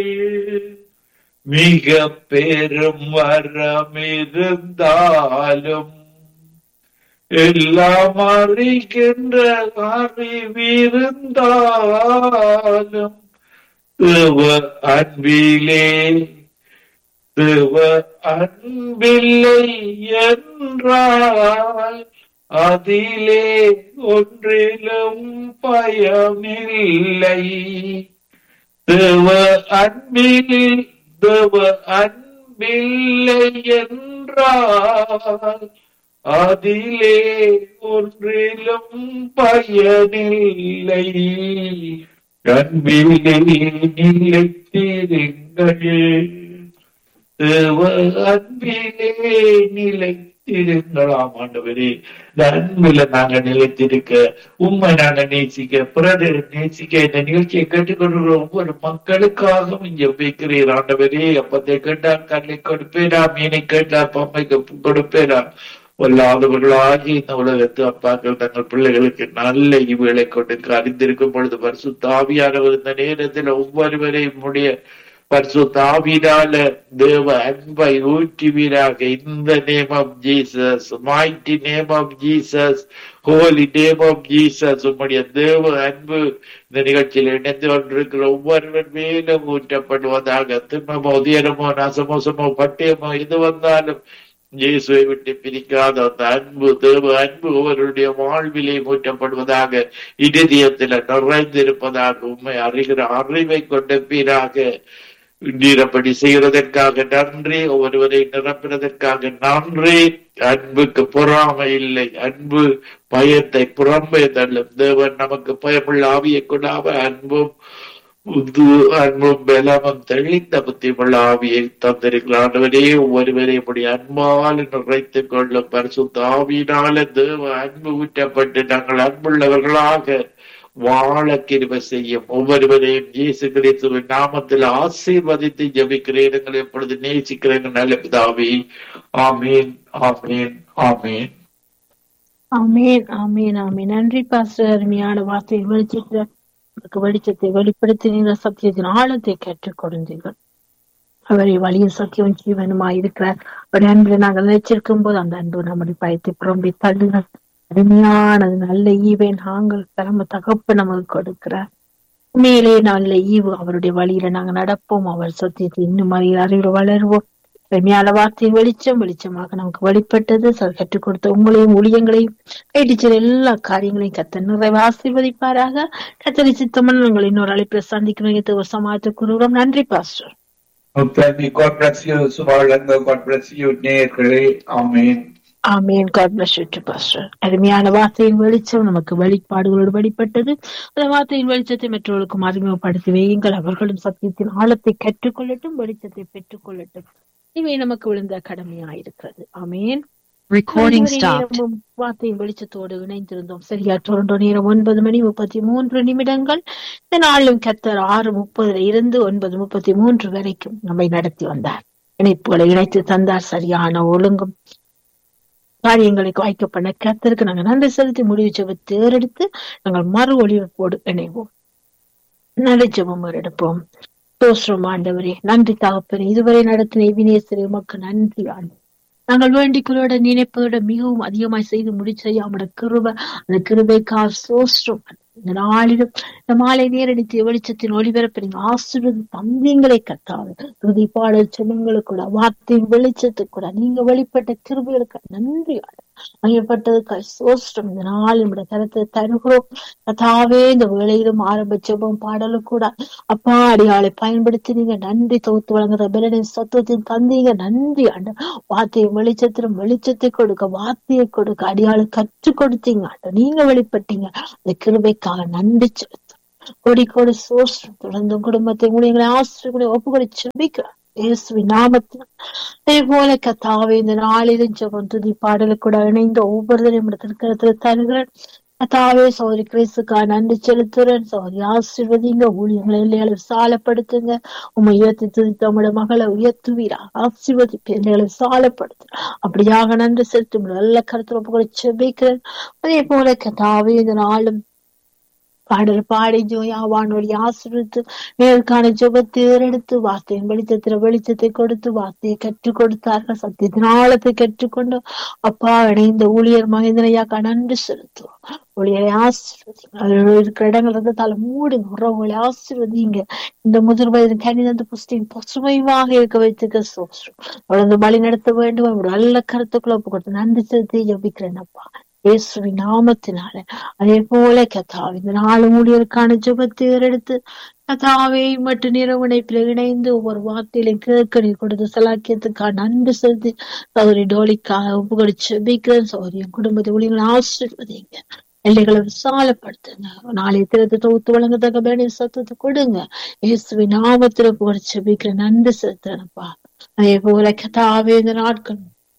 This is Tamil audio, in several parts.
மிக பெரும் வரம் இருந்தாலும் எல்லாம் அறிகின்ற அறிவிருந்தாலும் தேவ அன்பிலே தேவ அன்பில்லை என்றால் அதிலே ஒன்றிலும் பயமில்லை தேவ அன்பில் தேவ அன்பில்லை என்றால் அதிலே ஒன்றிலும் பயனில்லை அன்பிலே நிலைத்திருங்கள் தேவ அன்பிலே நிலைத்திருங்களாம் ஆண்டவரே இந்த அன்பில நாங்க நிலைத்திருக்க உண்மை நாங்க நேசிக்க பிறகு நேசிக்க இந்த நிகழ்ச்சியை கேட்டுக்கொண்டிருக்கிற ஒவ்வொரு மக்களுக்காகவும் இங்க வைக்கிறீர் ஆண்டவரே அப்பத்தை கேட்டா கல்லை கொடுப்பேரா மீனை கேட்டா பொம்மைக்கு கொடுப்பேரா கொல்லாதவர்களாகி இந்த உலகத்து அப்பாக்கள் தங்கள் பிள்ளைகளுக்கு நல்ல இவுகளை கொண்டு அறிந்திருக்கும் பொழுது பரிசு தாவியானவர் இந்த நேரத்தில் ஒவ்வொருவரையும் உடைய பரிசு தாவினால தேவ அன்பை ஊற்றுவீராக இந்த name of Jesus mighty name of Jesus holy name of Jesus உம்முடைய தேவ அன்பு இந்த நிகழ்ச்சியில் இணைந்து கொண்டிருக்கிற ஒவ்வொருவர் மேலும் ஊற்றப்படுவதாக துன்பமோ உதயனமோ நாசமோசமோ பட்டயமோ எது வந்தாலும் இயேசுவை விட்டு பிரிக்காத அந்த அன்பு தேவ அன்பு ஒவ்வொருடைய வாழ்விலே மூட்டப்படுவதாக இதயத்தில் நிறைந்திருப்பதாக உண்மை அறிகிற அறிவை கொண்ட பீராக நீரப்படி செய்கிறதற்காக நன்றி ஒவ்வொருவரை நிரப்பினதற்காக நன்றி அன்புக்கு பொறாமை இல்லை அன்பு பயத்தை புறம்பே தள்ளும் தேவன் நமக்கு பயமுள்ள ஆவியை கொண்டாம அன்பும் புது அன்பும் பலமும் தெளிந்த புத்தியுள்ள ஆவியை தந்திருக்கிறார் ஆண்டவரே ஒருவரை இப்படி அன்பால் நிறைத்துக் கொள்ளும் பரிசுத்த ஆவியினால தேவ அன்பு ஊற்றப்பட்டு நாங்கள் அன்புள்ளவர்களாக வாழ கிருப செய்யும் ஒவ்வொருவரையும் இயேசு கிறிஸ்துவின் நாமத்தில் ஆசீர்வதித்து ஜபிக்கிறேன் எங்களை எப்பொழுது நேசிக்கிறேன் நல்ல பிதாவே ஆமீன் ஆமீன் ஆமீன் ஆமேன் ஆமேன் ஆமேன் நன்றி பாஸ்டர் அருமையான வார்த்தை வெளிச்சத்தை உங்களுக்கு வெளிச்சத்தை வெளிப்படுத்தினீர்கள் சத்தியத்தின் ஆழத்தை கற்றுக் கொடுத்தீர்கள் அவரை வழியும் சத்தியம் ஜீவனுமாய் இருக்கிறார் ஒரு அன்பில் நாங்கள் நினைச்சிருக்கும் போது அந்த அன்பு நம்முடைய பயத்தை புறம்பி தள்ளுங்கள் அருமையானது நல்ல ஈவை நாங்கள் பரம தகப்பு நமக்கு கொடுக்கிறார் உண்மையிலே நல்ல ஈவு அவருடைய வழியில நாங்கள் நடப்போம் அவர் சத்தியத்தை இன்னும் அறிய அறிவு வளருவோம் அருமையான வார்த்தையின் வெளிச்சம் வெளிச்சமாக நமக்கு வெளிப்பட்டது சார் கற்றுக் கொடுத்த உங்களையும் ஊழியங்களையும் கைடிச்சர் எல்லா காரியங்களையும் கத்த நிறைவு ஆசீர்வதிப்பாராக கத்தரி சித்தமன் உங்களை இன்னொரு அழைப்பில் சந்திக்கிறோம் ஒரு சமாளத்தை கூறுகிறோம் நன்றி pastor Thank you. God bless you, Subalanga. God bless you, நேயர்களே. ஆமீன் ஆமேன் காட் பிளஸ் யூ பாஸ்டர் அருமையான வார்த்தையின் வெளிச்சம் நமக்கு வெளிப்பாடுகளோடு வெளிப்பட்டது அந்த வார்த்தையின் வெளிச்சத்தை மற்றவர்களுக்கும் அறிமுகப்படுத்தி வையுங்கள் அவர்களும் சத்தியத்தின் ஆழத்தை கற்றுக்கொள்ளட்டும் வெளிச்சத்தை பெற்றுக்கொள்ளட்டும் இவை நமக்கு விழுந்த கடமையாயிருக்கிறது ஆமேன் Recording இதுவரை stopped. நேரமும் வார்த்தையின் வெளிச்சத்தோடு இணைந்திருந்தோம் சரியா டொரண்டோ நேரம் ஒன்பது மணி முப்பத்தி மூன்று நிமிடங்கள் இந்த நாளும் கத்தர் ஆறு முப்பதுல இருந்து ஒன்பது முப்பத்தி மூன்று வரைக்கும் நம்மை நடத்தி வந்தார் இணைப்புகளை இணைத்து தந்தார் சரியான ஒழுங்கும் காரியங்களுக்கு வாய்க்கப்பட்ட கத்தருக்கு நாங்கள் நன்றி செலுத்தி முடிவு ஜெப தேர்ந்தெடுத்து நாங்கள் மறு ஒளிபரப்போடு இணைவோம் நல்ல ஜெபம் எடுப்போம் தோற்றம் ஆண்டவரே நன்றி தகப்பனே இதுவரை நடத்தின இவினேசரே உமக்கு நன்றி ஆண்டு நாங்கள் வேண்டிகளோட நினைப்பதோட மிகவும் அதிகமாய் செய்து முடிச்ச அவனோட கிருபை அந்த கிருபைக்கா சோஸ்டம் இந்த நாளிலும் இந்த மாலை நேரடித்து வெளிச்சத்தின் ஒளிபரப்பை நீங்க ஆசீர்வதி தந்தீங்களை கத்தாது துதி பாடல் செபங்களுக்கு கூட வார்த்தையின் வெளிச்சத்துக்கு கூட நீங்க வெளிப்பட்ட கிருபைகளுக்கு நன்றி மையப்பட்டதுக்கு சோஸ்டம் இந்த நாள் நம்முடைய கருத்தை தருகிறோம் கதாவே இந்த வேளையிலும் ஆரம்ப ஜெபம் பாடலும் கூட அப்பா அடியாளை பயன்படுத்தி நீங்க நன்றி தொகுத்து வழங்குற பெலனின் சத்துவத்தின் தந்தீங்க நன்றி ஆண்டு வார்த்தையை வெளிச்சத்திலும் வெளிச்சத்தை கொடுக்க வார்த்தையை கொடுக்க அடியாளு கற்றுக் கொடுத்தீங்க ஆண்டு நீங்க வெளிப்பட்டீங்க அந்த கிருபைக்காக நன்றி செலுத்தும் கொடி கொடி சோர்ஸ் தொடர்ந்து குடும்பத்தை ஊழியர்களை ஆசிரியர்களை ஒப்புக்கொடை செபிக்கிறோம் இயேசுவின் நாமத்தில் அதே போல கத்தாவே இந்த நாளிலும் ஜெபம் துதி பாடலு கூட இணைந்த ஒவ்வொருத்தரையும் இடத்துல தருகிறேன் கத்தாவே சௌரி கிறிஸ்துக்கா நன்றி செலுத்துறேன் சௌரி ஆசீர்வதிங்க ஊழியங்களை இல்லையால சாலப்படுத்துங்க உண்மை உயர்த்தி துதித்த உங்களோட மகளை உயர்த்துவீரா ஆசீர்வதி பிள்ளைகளை சாலப்படுத்து அப்படியாக நன்றி செலுத்தும் நல்ல கருத்துல கூட செபிக்கிறேன் அதே போல கத்தாவே இந்த நாளும் பாடல் பாடி ஜோயா வானொலி ஆசிரித்து நேருக்கான ஜெபத்தை ஏறெடுத்து வார்த்தையின் வெளிச்சத்துல வெளிச்சத்தை கொடுத்து வார்த்தையை கற்றுக் கொடுத்தார்கள் சத்தியத்தின் ஆழத்தை கற்றுக்கொண்டு அப்பா இணைந்த ஊழியர் மகேந்திரையாக்கா நன்றி செலுத்துவோம் ஊழியரை ஆசீர்வதிங்க அதில் இருக்கிற இடங்கள் இருந்ததால மூடுங்க உறவுகளை ஆசீர்வதிங்க இந்த முதிர் வயது கணிதந்து புஸ்தின் பசுமையாக இருக்க வைத்துக்க சோஸ்ரம் அவளை வழி நடத்த வேண்டும் ஒரு நல்ல கருத்துக்குள்ள ஒப்பு கொடுத்து நன்றி செலுத்தி ஜபிக்கிறேன் அப்பா இயேசுவின் நாமத்தினால அதே போல கத்தாவை இந்த நாலு ஊழியருக்கான ஜெபத்தை ஏறெடுத்து கதாவை மற்றும் நிறுவனைப்பில் இணைந்து ஒவ்வொரு வார்த்தையிலும் கேட்க நீ கொடுத்த சலாக்கியத்துக்காக நன்றி செலுத்தி சௌரி டோலிக்காக ஒப்பு கொடுத்து ஜெபிக்கிறேன் சௌரியம் குடும்பத்தை ஊழியர்களை ஆசீர்வதிங்க எல்லைகளை விசாலப்படுத்துங்க நாளைய திறத்து தொகுத்து வழங்கத்தக்க வேண்டிய சத்தத்தை கொடுங்க இயேசுவின் நாமத்துல போட ஜெபிக்கிறேன் நன்றி செலுத்துறேன்ப்பா அதே போல கதாவே இந்த நாட்கள்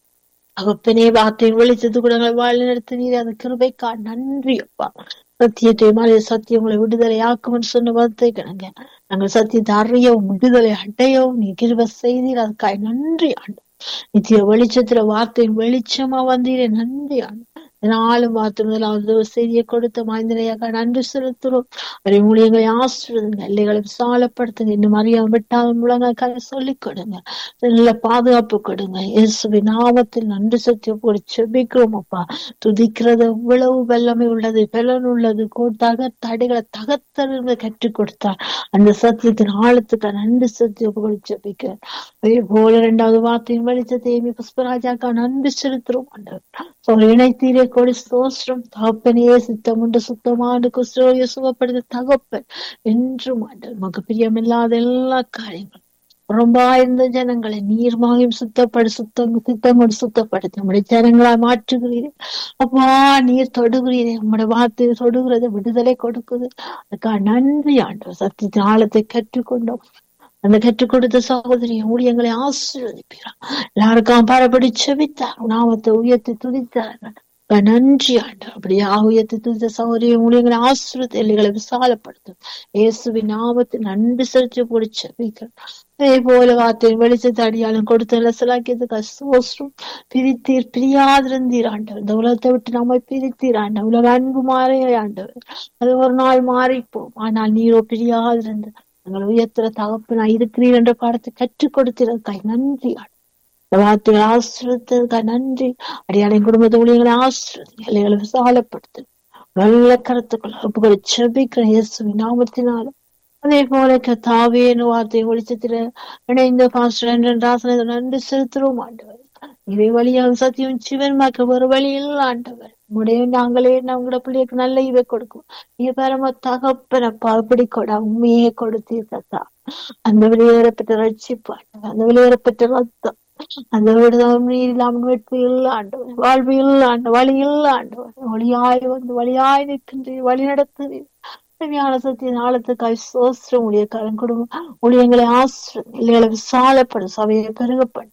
அவப்பனே வார்த்தையின் வெளிச்சத்து கூட வாழ் நடத்தினீர் அந்த கிருபைக்கா நன்றி அப்பா சத்தியத்தை மாலை சத்தியங்களை விடுதலை ஆக்கும்னு சொன்ன வார்த்தை கிடங்க நாங்கள் சத்தியத்தை அறியவும் விடுதலை அடையவும் நீ கிருப செய்தீர் அதுக்காய் நன்றி ஆண்டு நித்திய வெளிச்சத்துல வார்த்தையின் வெளிச்சமா வந்தீரே நன்றி ஆண்டு நாளும் வார்த்தை முதலாவது செய்தியை கொடுத்த மாய்ந்தனையாக நன்றி செலுத்துறோம் அவரை ஊழியங்களை ஆசிரியங்க எல்லைகளை விசாலப்படுத்துங்க இன்னும் அறியாம விட்டால் முழங்க சொல்லிக் கொடுங்க நல்ல பாதுகாப்பு கொடுங்க இயேசுவி நாமத்தில் நன்றி சத்திய போய் செபிக்கிறோம் அப்பா துதிக்கிறது எவ்வளவு வெள்ளமை உள்ளது பலன் உள்ளது கோட்டாக தடைகளை தகத்தறிந்து கற்றுக் கொடுத்தார் அந்த சத்தியத்தின் ஆழத்துக்கு நன்றி சத்திய போய் செபிக்கிறேன் அதே போல இரண்டாவது வார்த்தையின் வெளிச்சத்தை புஷ்பராஜாக்கா நன்றி செலுத்துறோம் ஆண்டவர் இணைத்தீரே கொடி சோஸ்ரம் தகப்பனையே சித்தம் உண்டு சுத்தமான குஸ்ரோய சுகப்படுத்த தகப்பன் என்றும் ஆண்டவர் நமக்கு பிரியமில்லாத எல்லா காரியங்களும் புறம்பாயிருந்த ஜனங்களை நீர்மாயும் சுத்தப்படு சுத்தம் சுத்தம் கொண்டு சுத்தப்படுத்தி நம்முடைய ஜனங்களா மாற்றுகிறீர்கள் அப்பா நீர் தொடுகிறீரே நம்முடைய வார்த்தை தொடுகிறது விடுதலை கொடுக்குது அதுக்காக நன்றி ஆண்டவர் சத்தியத்தின் ஆழத்தை கற்றுக்கொண்டோம் அந்த கற்றுக் கொடுத்த சகோதரி ஊழியங்களை ஆசீர்வதிக்கிறார் எல்லாருக்கும் பாரப்படி செவித்தார் நாமத்தை உயர்த்தி துதித்தார்கள் நன்றி ஆண்டவர் அப்படியே ஆகுயத்தை துதித்த சகோதரிய ஊழியங்களை ஆசிரியத்தை எல்லைகளை விசாலப்படுத்தும் இயேசுவின் நாமத்தை நன்றி செலுத்தி போடி செவிக்கிறோம் அதே போல வார்த்தையின் வெளிச்சத்தை அடியாலும் கொடுத்த சிலாக்கியதுக்கு சோஸ்ரும் பிரித்தீர் பிரியாதிருந்தீர் ஆண்டவர் இந்த உலகத்தை விட்டு நம்மை பிரித்தீர் ஆண்டவர் உலக அன்பு மாறே ஆண்டவர் அது ஒரு நாள் மாறிப்போம் ஆனால் நீரோ பிரியாதிருந்த எங்கள் உயர்த்துற தகப்பனா இருக்கிறீர் என்ற பாடத்தை கற்றுக் கொடுத்திருக்காய் நன்றி இந்த வார்த்தைகளை ஆசிரியத்ததுக்காக நன்றி அடியாளின் குடும்பத்தை ஊழியர்களை ஆசிரியர் எல்லைகளை விசாலப்படுத்து நல்ல கருத்துக்கள் ஒப்புகளை செபிக்கிற இயேசுவின் நாமத்தினாலும் அதே போல தாவேன்னு வார்த்தை வெளிச்சத்துல இணைந்த பாஸ்டர் ராசனை நன்றி செலுத்துறோம் ஆண்டவர் இவை வழியாக சத்தியம் சிவன் மக்க ஒரு வழியில் ஆண்டவர் உடைய நாங்களே நம்மளோட பிள்ளைக்கு நல்ல இவை கொடுக்கும் நீ பரம தகப்பனப்பா இப்படி கொடா உண்மையே கொடுத்தீர்க்கா அந்த வெளியேறப்பட்ட ரட்சிப்பு அந்த வெளியேறப்பட்ட ரத்தம் அந்த விடுதல் நீர் இல்லாமல் வெட்பு இல்லாண்டவர் வாழ்வு இல்லாண்ட வழி இல்லாண்டவர் வழியாய் வந்து வழியாய் நிற்கின்றீர் வழி நடத்துவீர் ஞான சத்திய ஆழத்துக்காய் சோஸ்திரம் ஊழியக்காரன் குடும்பம் ஊழியங்களை ஆசிரியம் இல்லைகளை விசாலப்படும் சபையை பெருகப்படும்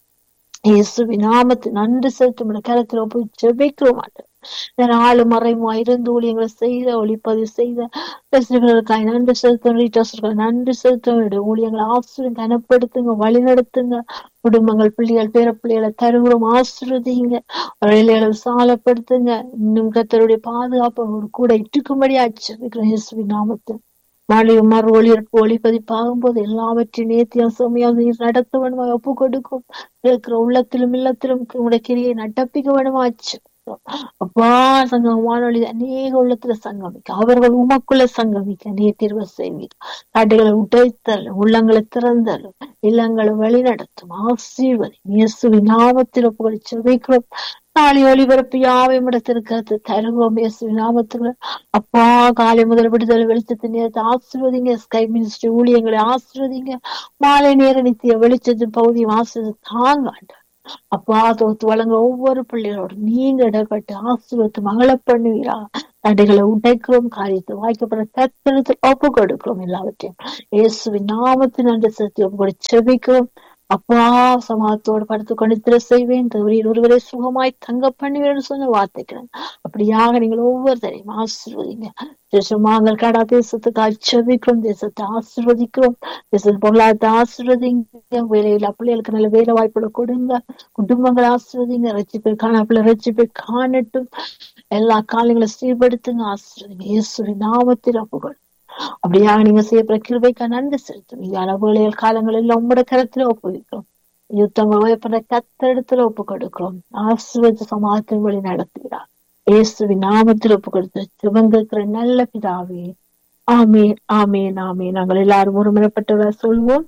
இயேசுவி நாமத்து நன்றி செலுத்தும் கரத்துல போய் ஜெபிக்கிறோம் நாலு மறைமுக இருந்து ஊழியங்களை செய்த ஒளிப்பதிவு செய்த ரசிகர்களுக்காய் நன்றி செலுத்தும் ரீட்டர்ஸ்கள் நன்றி செலுத்தும் ஊழியங்களை ஆசிரியம் கனப்படுத்துங்க வழி நடத்துங்க குடும்பங்கள் பிள்ளைகள் பேர பிள்ளைகளை தருகிறோம் ஆசிரியதிங்க வேலைகளை விசாலப்படுத்துங்க இன்னும் கத்தருடைய பாதுகாப்பு கூட இட்டுக்கும்படி ஆச்சு இயேசுவி நாமத்து மழையும் மறு ஒளியற்பு ஒளிப்பதிப்பாகும் போது எல்லாவற்றையும் நேர்த்தியம் சுமையாக நீர் நடத்த வேணுமா ஒப்பு கொடுக்கும் இருக்கிற உள்ளத்திலும் இல்லத்திலும் உங்களுடைய கிரியை நடப்பிக்க வேணுமாச்சு அப்பா சங்கம் வானொலி அநேக உள்ளத்துல சங்கமிக்க அவர்கள் உமக்குள்ள சங்கமிக்க நீ தீர்வு செய்வீர் காட்டுகளை உடைத்தல் உள்ளங்களை திறந்தலும் இல்லங்களை வழி நடத்தும் ஆசீர்வதி இயேசுவின் நாமத்தில் புகழ் செவிக்கிறோம் நாளை ஒளிபரப்பு யாவையும் இடத்திருக்கிறது தருவோம் இயேசு நாமத்துல அப்பா காலை முதல் விடுதலை வெளிச்சத்தின் நேரத்தை ஆசிர்வதிங்க ஸ்கை மினிஸ்ட்ரி ஊழியங்களை ஆசிர்வதிங்க மாலை நேர நித்திய வெளிச்சத்தின் பகுதியும் ஆசிர்வதி தாங்க அப்பா தோத்து வழங்க ஒவ்வொரு பிள்ளைகளோட நீங்க இடப்பட்டு ஆசிர்வத்து மகள பண்ணுவீரா தடைகளை உடைக்கிறோம் காரியத்தை வாய்க்கப்படுற கத்திரத்தில் ஒப்பு கொடுக்கிறோம் எல்லாவற்றையும் இயேசுவின் நாமத்தின் நன்றி சக்தி ஒப்பு செபிக்கிறோம் அப்பா சமாத்தோடு படுத்துக்கொண்டு திரு செய்வேன் தவறியில் ஒருவரை சுகமாய் தங்க பண்ணுவேன் சொன்ன வார்த்தைகள் அப்படியாக நீங்கள் ஒவ்வொருத்தரையும் ஆசீர்வதிங்க தேசமாங்கள் கடா தேசத்துக்கு அச்சபிக்கிறோம் தேசத்தை ஆசீர்வதிக்கிறோம் தேசத்து பொருளாதாரத்தை ஆசீர்வதிங்க வேலையில பிள்ளைகளுக்கு நல்ல வேலை வாய்ப்புகளை கொடுங்க குடும்பங்களை ஆசீர்வதிங்க ரட்சிப்பை காண பிள்ளை ரட்சிப்பை காணட்டும் எல்லா காலங்களும் சீர்படுத்துங்க ஆசீர்வதிங்க இயேசுவின் நாமத்தில் ஒப்புகள் அப்படியாக நீங்க செய்யப்படுற கிருபைக்கு நன்றி செலுத்தும் இதான வேலைகள் காலங்கள் எல்லாம் உங்களோட கருத்துல ஒப்புவிக்கிறோம் யுத்தங்கள் ஓயப்படுற கத்தெடுத்துல ஒப்பு கொடுக்கிறோம் ஆசீர்வதி சமாதத்தின் வழி நடத்துகிறார் இயேசுவின் நாமத்தில் ஒப்பு கொடுத்து சிவங்கிருக்கிற நல்ல பிதாவே ஆமேன் ஆமேன் ஆமேன் நாங்கள் எல்லாரும் ஒருமுறைப்பட்டவர் சொல்வோம்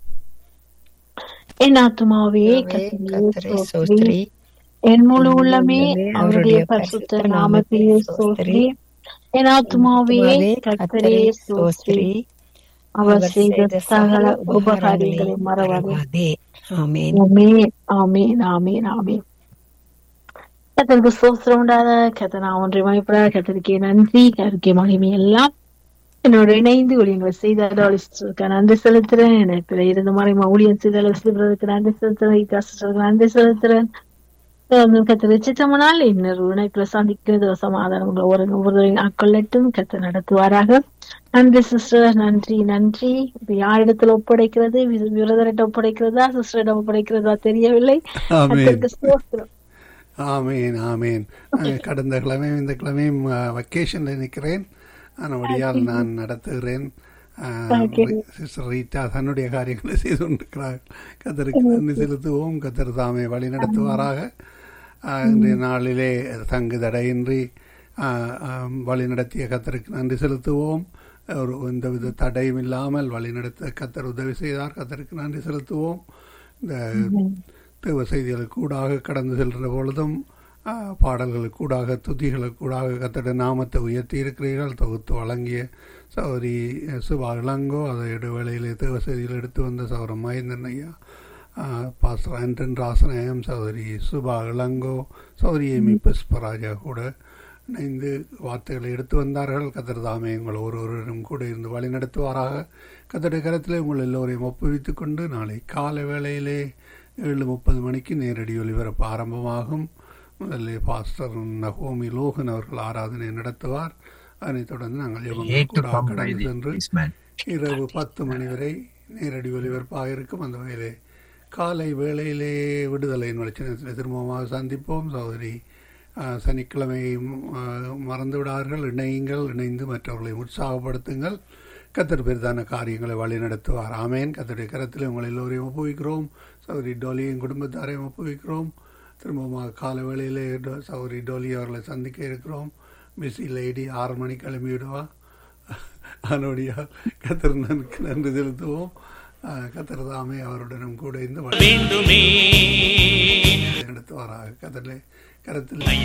என் ஆத்துமாவே கர்த்தரே கர்த்தரையே ஸ்தோத்திரி. ஸ்தோத்திரி. என் முழு உள்ளமே உள்ளமே அவருடைய அவருடைய பரிசுத்த பரிசுத்த நாமத்தையே நாமத்தையே ஸ்தோத்திரி என் ஆத்துமாவே ஆத்துமாவே கர்த்தரே ஸ்தோத்திரி அவர் செய்த சகல உபகாரியங்களை மறவாதே மறவாதே ஆமென் ஆமேன் ஆமேன் ஆமேன் ஆமேன் கத்தருக்கு சோஸ்திரம் உண்டாத கத்த நான் ஒன்றை மதிப்பிட கத்தருக்கே நன்றி கருக்கே மகிமை எல்லாம் என்னோட இணைந்து ஊழியங்களை செய்த நன்றி செலுத்துறேன் எனக்கு இருந்த மறைமா ஊழியம் செய்த செய்வதற்கு நன்றி செலுத்துறேன் இத்தியாசத்துக்கு நன்றி செலுத்துறேன் கத்த வச்சுட்டோம்னால் இன்னொரு இணைப்புல சந்திக்கிறது சமாதானம் உங்களை ஒரு ஒவ்வொரு ஆட்கொள்ளட்டும் கத்த நடத்துவாராக நன்றி சிஸ்டர் நன்றி நன்றி இப்ப யாரிடத்துல ஒப்படைக்கிறது வி- விரதரிடம் ஒப்படைக்கிறதா சிஸ்டரிடம் ஒப்படைக்கிறதா தெரியவில்லை ஆமென் கத்தருக்கு ஸ்தோத்திரம் ஆமேன் ஆமேன் அஹ், கடந்த கிழமையும் இந்த கிழமையும் வெக்கேஷனில் நிற்கிறேன் ஆனபடியால் நான் நடத்துகிறேன் அஹ், Okay. சிஸ்டர் ரீட்டா தன்னுடைய காரியங்களை செய்து கொண்டிருக்கிறார் கத்தருக்கு நன்றி செலுத்துவோம் கத்தர் தாமே வழி நடத்துவாராக அஹ், இன்றைய நாளிலே தங்கு தடையின்றி அஹ், அஹ், வழி நடத்திய கத்தருக்கு நன்றி செலுத்துவோம் ஒரு எந்தவித தடையும் இல்லாமல் வழி நடத்த கத்தர் உதவி செய்தார் கத்தருக்கு நன்றி செலுத்துவோம் இந்த தேவ செய்திகளுக்கு கூடாக கடந்து செல்கிற பொழுதும் ஆ, பாடல்களுக்கு கூடாக துதிகளுக்கு கூடாக கத்தட நாமத்தை உயர்த்தி இருக்கிறீர்கள் தொகுத்து வழங்கிய சௌரி சுபா இளங்கோ அதை இடைவேளையிலே தேவ செய்திகள் எடுத்து வந்த சௌரம் மகேந்திரன் ஐயா ஆ, பாஸ்டர் ஆண்டன் ராசநாயம் சௌதரி சுபா இளங்கோ சௌரி எமி புஷ்பராஜா கூட இணைந்து வார்த்தைகளை எடுத்து வந்தார்கள் கத்தர் தாமே உங்கள் ஒருவரும் கூட இருந்து வழி நடத்துவாராக கத்தட கரத்திலே உங்கள் எல்லோரையும் ஒப்புவித்துக் கொண்டு நாளை காலை வேளையிலே ஏழு முப்பது மணிக்கு நேரடி ஒலிபரப்பு ஆரம்பமாகும் முதலில் பாஸ்டர் நகோமி லோகன் அவர்கள் ஆராதனை நடத்துவார் அதனைத் தொடர்ந்து நாங்கள் ஜெபங்கள் hate to கூடாக come by கடந்து the சென்று policeman. இரவு பத்து மணி வரை நேரடி ஒலிபரப்பாக இருக்கும் அந்த வகையிலே காலை வேளையிலே விடுதலையின் வெளிச்சத்தில் திரும்பமாக சந்திப்போம் சகோதரி ஆ, சனிக்கிழமை ஆ, மறந்து விடார்கள் இணையுங்கள் இணைந்து மற்றவர்களை உற்சாகப்படுத்துங்கள் கத்தர் பெரிதான காரியங்களை வழி நடத்துவார் ஆமேன் கத்தருடைய கரத்தில் உங்கள் எல்லோரையும் ஒப்புவிக்கிறோம் சௌரி டோலியின் குடும்பத்தாரையும் ஒப்புவிக்கிறோம் திரும்பமாக காலை வேளையிலே டோ- சௌரி டோலி அவர்களை சந்திக்க இருக்கிறோம் பிஸி லேடி ஆறு மணிக்கு கிளம்பி விடுவா அதனுடைய கத்தர் நன்கு நன்றி செலுத்துவோம் ஆஹ் கத்தர் தாமே அவருடனும் கூட இந்த வழி வேண்டுமே நடத்துவாராக கத்தரிலே கரத்தில்